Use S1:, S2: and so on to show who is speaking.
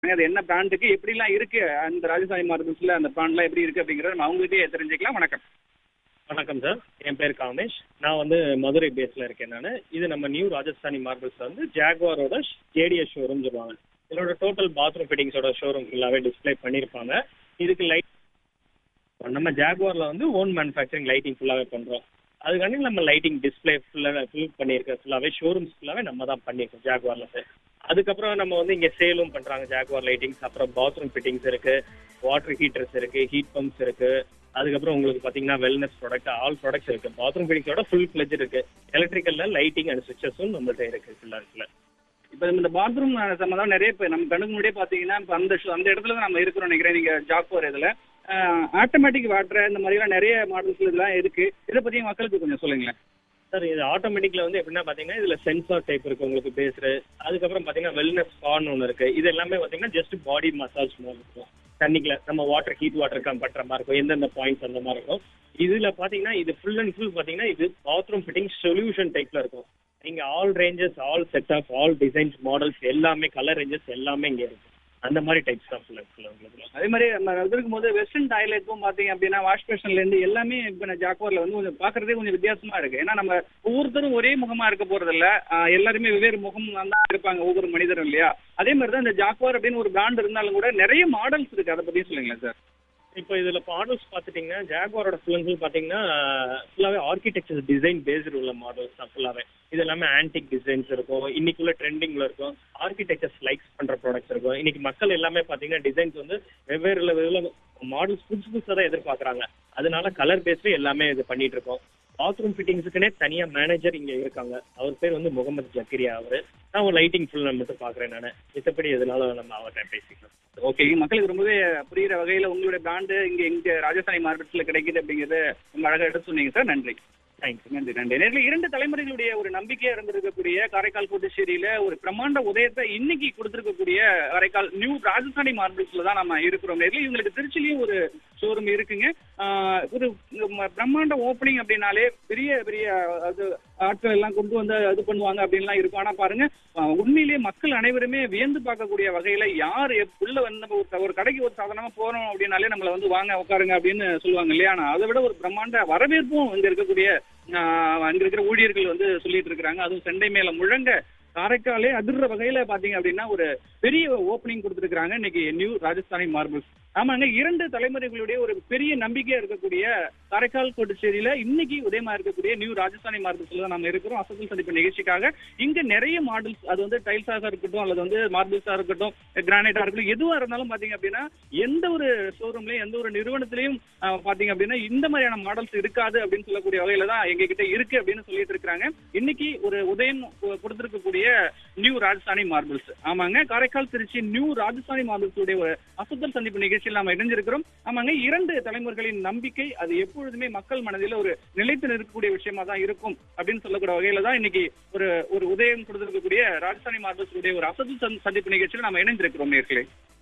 S1: அது என்ன பிராண்டுக்கு எப்படிலாம் இருக்கு அந்த ராஜஸ்தானி மார்பிள்ஸ்ல அந்த பிராண்ட்லாம் எப்படி இருக்கு அப்படிங்கறத நம்ம அவங்ககிட்டயே தெரிஞ்சுக்கலாம் வணக்கம்
S2: வணக்கம் சார் என் பேர் காமேஷ் நான் வந்து மதுரை பேஸில் இருக்கேன் நான் இது நம்ம நியூ ராஜஸ்தானி மார்பிள்ஸ் வந்து ஜாகுவாரோட ஜேடிஎஸ் ஷோரூம் சொல்லுவாங்க இதோட டோட்டல் பாத்ரூம் ஃபிட்டிங்ஸோட ஷோரூம் ஃபுல்லாகவே டிஸ்ப்ளே பண்ணியிருப்பாங்க இதுக்கு லைட் நம்ம ஜாகுவாரில் வந்து ஓன் மேனுஃபேக்சரிங் லைட்டிங் ஃபுல்லாகவே பண்ணுறோம் அதுக்காண்டி நம்ம லைட்டிங் டிஸ்ப்ளே ஃபுல்லாக ஃபில் பண்ணியிருக்க ஃபுல்லாகவே ஷோரூம்ஸ் ஃபுல்லாகவே நம்ம தான் பண்ணியிருக்கோம் ஜாகுவாரில் சார் அதுக்கப்புறம் நம்ம வந்து இங்கே சேலும் பண்ணுறாங்க ஜாகுவார் லைட்டிங்ஸ் அப்புறம் பாத்ரூம் ஃபிட்டிங்ஸ் இருக்குது வாட்டர் ஹீட்டர்ஸ் இருக்குது ஹீட் பம்ப்ஸ் இருக்குது அதுக்கப்புறம் உங்களுக்கு பார்த்தீங்கன்னா வெல்னஸ் ப்ராடக்ட் ஆல் ப்ராடக்ட்ஸ் இருக்குது பாத்ரூம் ஃபிட்டிங்ஸோட ஃபுல் ஃப்ளெஜ் இருக்குது எலக்ட்ரிக்கலில் லைட்டிங் அண்ட் சுவிச்சஸும் நம்மள்ட்ட இருக்குது ஃபுல்லாக இருக்குல்ல
S1: இப்போ இந்த பாத்ரூம் சம்மந்தம் நிறைய பேர் நம்ம கண்ணுக்கு முன்னாடியே பார்த்தீங்கன்னா இப்போ அந்த ஷோ- அந்த இடத்துல தான் நம்ம இருக்கிறோம் நினைக்கிறேன் நீங்க ஜாக்வார் இதுல ஆட்டோமேட்டிக் வாட்டர் இந்த மாதிரிலாம் நிறைய மாடல்ஸ் இதெல்லாம் இருக்கு இதை பத்தி மக்களுக்கு கொஞ்சம் சொல்லுங்களேன்
S2: சார் இது ஆட்டோமேட்டிக்ல வந்து எப்படின்னா பாத்தீங்கன்னா இதுல சென்சார் டைப் இருக்கு உங்களுக்கு பேசுற அதுக்கப்புறம் பாத்தீங்கன்னா வெல்னஸ் ஸ்பான் ஒன்று இருக்கு இது எல்லாமே பாத்தீங்கன்னா ஜஸ்ட் பாடி மசாஜ் மாதிரி இருக்கும் தண்ணிக்குள்ள நம்ம வாட்டர் ஹீட் வாட்டர் கம் பண்ற மாதிரி இருக்கும் எந்தெந்த பாயிண்ட்ஸ் அந்த மாதிரி இருக்கும் இதுல பாத்தீங்கன்னா இது ஃபுல் அண்ட் ஃபுல் பாத்தீங்கன்னா இது பாத்ரூம் ஃபிட்டிங் சொல்யூஷன் டைப்ல இருக்கும் நீங்க all ranges all set of all designs models எல்லாமே கலர் ரேஞ்சஸ் எல்லாமே இங்க இருக்கு அந்த மாதிரி டைப்ஸ் தான் ஃபுல் ஃபுல் உங்களுக்கு
S1: அதே மாதிரி நம்ம இருக்கும் போது வெஸ்டர்ன் டாய்லெட்டும் பார்த்தீங்க அப்படின்னா வாஷ் பேஷன்ல இருந்து எல்லாமே இப்போ நான் ஜாக்வார்ல வந்து கொஞ்சம் பார்க்கறதே கொஞ்சம் வித்தியாசமா இருக்கு ஏன்னா நம்ம ஒவ்வொருத்தரும் ஒரே முகமா இருக்க போறது இல்ல ஆஹ் எல்லாருமே வெவ்வேறு முகம் தான் இருப்பாங்க ஒவ்வொரு மனிதரும் இல்லையா அதே மாதிரி தான் இந்த ஜாக்வார் அப்படின்னு ஒரு பிராண்ட் இருந்தாலும் கூட நிறைய மாடல்ஸ் இருக்கு அதை பத்தி சொல்லுங்களேன் சார்
S2: இப்போ இதுல மாடல்ஸ் பாத்துட்டீங்கன்னா ஜாகுவாரோட ஃபுல் ஃபுல் பாத்தீங்கன்னா ஃபுல்லாவே ஆர்கிடெக்சர் டிசைன் பேஸ்டு உள்ள மாடல்ஸ் தான் ஃபுல்லாவே இது எல்லாமே ஆன்டிக் டிசைன்ஸ் இருக்கும் இன்னைக்குள்ள ட்ரெண்டிங்ல இருக்கும் ஆர்கிடெக்சர்ஸ் லைக்ஸ் பண்ற ப்ராடக்ட்ஸ் இருக்கும் இன்னைக்கு மக்கள் எல்லாமே பாத்தீங்கன்னா டிசைன்ஸ் வந்து வெவ்வேறு லெவலில் மாடல்ஸ் புதுசு புதுசாக தான் எதிர்பார்க்கறாங்க அதனால கலர் பேஸ்டு எல்லாமே இது பண்ணிட்டு இருக்கோம் பாத்ரூம் ஃபிட்டிங்ஸுக்குனே தனியா மேனேஜர் இங்க இருக்காங்க அவர் பேர் வந்து முகமது ஜக்கரியா அவரு நான் ஒரு லைட்டிங் ஃபுல் மட்டும் பாக்குறேன் நான் மித்தபடி எதனால நம்ம அவர்கிட்ட பேசிக்கலாம்
S1: ஓகே மக்களுக்கு ரொம்பவே புரியுற வகையில உங்களுடைய பிராண்டு இங்க இங்க ராஜஸ்தானி மார்க்கெட்ஸ்ல கிடைக்குது அப்படிங்கறத ரொம்ப அழகா எடுத்து சொன்னீங்க சார் நன்றி
S2: தேங்க்ஸ்
S1: நன்றி நன்றி நேரில் இரண்டு தலைமுறைகளுடைய ஒரு நம்பிக்கையா இருந்திருக்கக்கூடிய காரைக்கால் புதுச்சேரியில ஒரு பிரம்மாண்ட உதயத்தை இன்னைக்கு கொடுத்திருக்கக்கூடிய காரைக்கால் நியூ ராஜஸ்தானி மார்பிள்ஸ்ல தான் நம்ம இருக்கிறோம் நேரில் இவங்களுக்கு திருச்சிலையும் ஒரு ஷோரூம் இருக்குங்க ஆஹ் ஒரு ம- பிரம்மாண்ட ஓப்பனிங் அப்படின்னாலே பெரிய பெரிய அது ஆட்கள் எல்லாம் கொண்டு வந்து இது பண்ணுவாங்க அப்படின்லாம் இருக்கும் ஆனா பாருங்க ஆஹ் உண்மையிலேயே மக்கள் அனைவருமே வியந்து பார்க்கக்கூடிய வகையில யார் எப்- உள்ள வந்து நம்ம ஒரு- ஒரு கடைக்கு ஒரு சாதாரணமா போறோம் அப்படின்னாலே நம்மள வந்து வாங்க உட்காருங்க அப்படின்னு சொல்லுவாங்க இல்லையா ஆனா அதை விட ஒரு பிரம்மாண்ட வரவேற்பும் இங்க இருக்கக்கூடிய ஆஹ் அங்க இருக்கிற ஊழியர்கள் வந்து சொல்லிட்டு இருக்கிறாங்க அதுவும் செண்டை மேல முழங்க காரைக்காலே அதிர்ற வகையில பாத்தீங்க அப்படின்னா ஒரு பெரிய ஓப்பனிங் கொடுத்துருக்காங்க இன்னைக்கு நியூ ராஜஸ்தானி மார்பிள்ஸ் ஆமாங்க இரண்டு தலைமுறைகளுடைய ஒரு பெரிய நம்பிக்கையா இருக்கக்கூடிய காரைக்கால் கோட்டுச்சேரியில இன்னைக்கு உதயமா இருக்கக்கூடிய நியூ ராஜஸ்தானி மார்பிள்ஸ்ல தான் நம்ம இருக்கிறோம் அசத்தல் சந்திப்பு நிகழ்ச்சிக்காக இங்க நிறைய மாடல்ஸ் அது வந்து டைல்ஸாக இருக்கட்டும் அல்லது வந்து மார்பிள்ஸா இருக்கட்டும் கிரானைட்டா இருக்கட்டும் எதுவா இருந்தாலும் பாத்தீங்க அப்படின்னா எந்த ஒரு ஷோரூம்லயும் எந்த ஒரு நிறுவனத்திலையும் ஆஹ், பாத்தீங்க அப்படின்னா இந்த மாதிரியான மாடல்ஸ் இருக்காது அப்படின்னு சொல்லக்கூடிய வகையில தான் எங்க கிட்ட இருக்கு அப்படின்னு சொல்லிட்டு இருக்காங்க இன்னைக்கு ஒரு உதயம் கொ- கொடுத்திருக்கக்கூடிய நியூ ராஜஸ்தானி மார்பிள்ஸ் ஆமாங்க காரைக்கால் திருச்சி நியூ ராஜஸ்தானி மார்பிள்ஸ் உடைய ஒரு அசத்தல் சந்திப்பு நிகழ்ச்சியில் நாம இணைஞ்சிருக்கிறோம் ஆமாங்க இரண்டு தலைமுறைகளின் நம்பிக்கை அது எப்பொழுதுமே மக்கள் மனதில் ஒரு நிலைத்து நிற்கக்கூடிய விஷயமா தான் இருக்கும் அப்படின்னு சொல்லக்கூடிய வகையில தான் இன்னைக்கு ஒரு ஒரு உதயம் கொடுத்திருக்கக்கூடிய ராஜஸ்தானி மார்பிள்ஸ் உடைய ஒரு அசத்தல் சந்தி- சந்திப்பு நிகழ்ச்சியில் நாம இணைந்திருக்கிறோம் நேர்களே